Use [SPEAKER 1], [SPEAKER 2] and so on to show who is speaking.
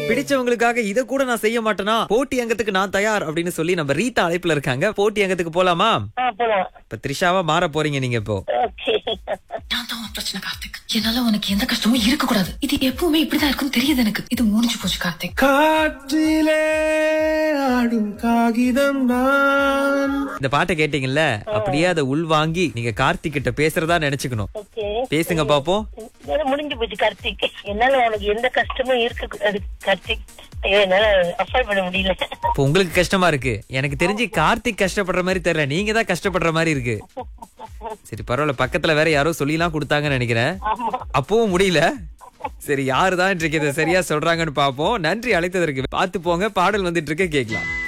[SPEAKER 1] பிடிச்சவங்களுக்காக இத கூட நான் செய்ய மாட்டேனா போட்டி அங்கத்துக்கு நான் தயார் அப்படின்னு சொல்லி நம்ம ரீதா அழைப்புல இருக்காங்க போட்டி அங்கத்துக்கு போலாமா
[SPEAKER 2] ஆ போலாம்
[SPEAKER 1] இப்ப த்ரிஷாவா மாற போறீங்க நீங்க இப்போ
[SPEAKER 2] ஓகே
[SPEAKER 3] நான் தான் உன் பிரச்சனை கார்த்திக் என்னால உனக்கு எந்த கஷ்டமும் இருக்க கூடாது இது எப்பவுமே இப்படிதான் இருக்குன்னு தெரியுது எனக்கு இது முடிஞ்சு போச்சு கார்த்திக்
[SPEAKER 4] காற்றிலே ஆடும் காகிதம் நான்
[SPEAKER 1] இந்த பாட்டை கேட்டீங்கல்ல அப்படியே அதை உள்வாங்கி நீங்க கார்த்திக் கிட்ட பேசுறதா நினைச்சுக்கணும்
[SPEAKER 2] ஓகே
[SPEAKER 1] பேசுங்க பாப்போம்
[SPEAKER 2] இதெல்லாம் முடிஞ்சு போச்சு கார்த்திக் என்னால உனக்கு எந்த கஷ்டமும் இருக்க கூடாது கார்த்திக் ஐயோ என்னால அஃபோர்ட் பண்ண முடியல
[SPEAKER 1] இப்போ உங்களுக்கு கஷ்டமா இருக்கு எனக்கு தெரிஞ்சு கார்த்திக் கஷ்டப்படுற மாதிரி தெரியல நீங்க தான் கஷ்டப்படுற மாதிரி இருக்கு சரி பரவாயில்ல பக்கத்துல வேற யாரோ சொல்லிலாம் கொடுத்தாங்கன்னு நினைக்கிறேன் அப்பவும் முடியல சரி யாருதான் இன்றைக்கு இதை சரியா சொல்றாங்கன்னு பாப்போம் நன்றி அழைத்ததற்கு பார்த்து போங்க பாடல் வந்துட்டு இருக்க கேட்கலாம்